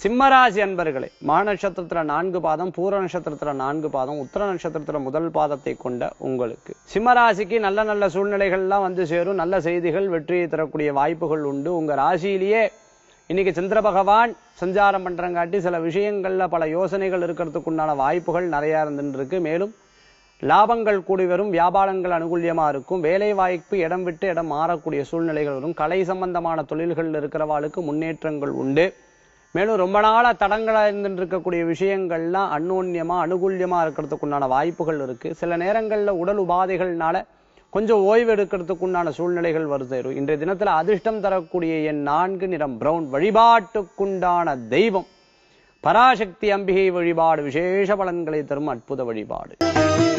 சிம்மராசி அன்பர்களே மா நட்சத்திரத்துல நான்கு பாதம் பூர நட்சத்திரத்துல நான்கு பாதம் உத்தர நட்சத்திரத்துல முதல் பாதத்தை கொண்ட உங்களுக்கு சிம்மராசிக்கு நல்ல நல்ல சூழ்நிலைகள்லாம் வந்து சேரும் நல்ல செய்திகள் வெற்றியை தரக்கூடிய வாய்ப்புகள் உண்டு உங்க ராசியிலேயே இன்னைக்கு சந்திர பகவான் சஞ்சாரம் பண்றங்காட்டி சில விஷயங்கள்ல பல யோசனைகள் இருக்கிறதுக்கு உண்டான வாய்ப்புகள் நிறைய இருந்துட்டு இருக்கு மேலும் லாபங்கள் கூடி வரும் வியாபாரங்கள் அனுகூல்யமா இருக்கும் வேலை வாய்ப்பு இடம் விட்டு இடம் மாறக்கூடிய சூழ்நிலைகள் வரும் கலை சம்பந்தமான தொழில்கள் இருக்கிறவாளுக்கு முன்னேற்றங்கள் உண்டு மேலும் ரொம்ப நாளா தடங்களா இருந்துட்டு இருக்கக்கூடிய விஷயங்கள்லாம் அந்யோன்யமா அனுகூல்யமா இருக்கிறதுக்கு உண்டான வாய்ப்புகள் இருக்கு சில நேரங்கள்ல உடல் உபாதைகள்னால கொஞ்சம் ஓய்வு எடுக்கிறதுக்கு உண்டான சூழ்நிலைகள் வருது இன்றைய தினத்துல அதிர்ஷ்டம் தரக்கூடிய என் நான்கு நிறம் பிரவுன் வழிபாட்டுக்குண்டான தெய்வம் பராசக்தி அம்பிகை வழிபாடு விசேஷ பலன்களை தரும் அற்புத வழிபாடு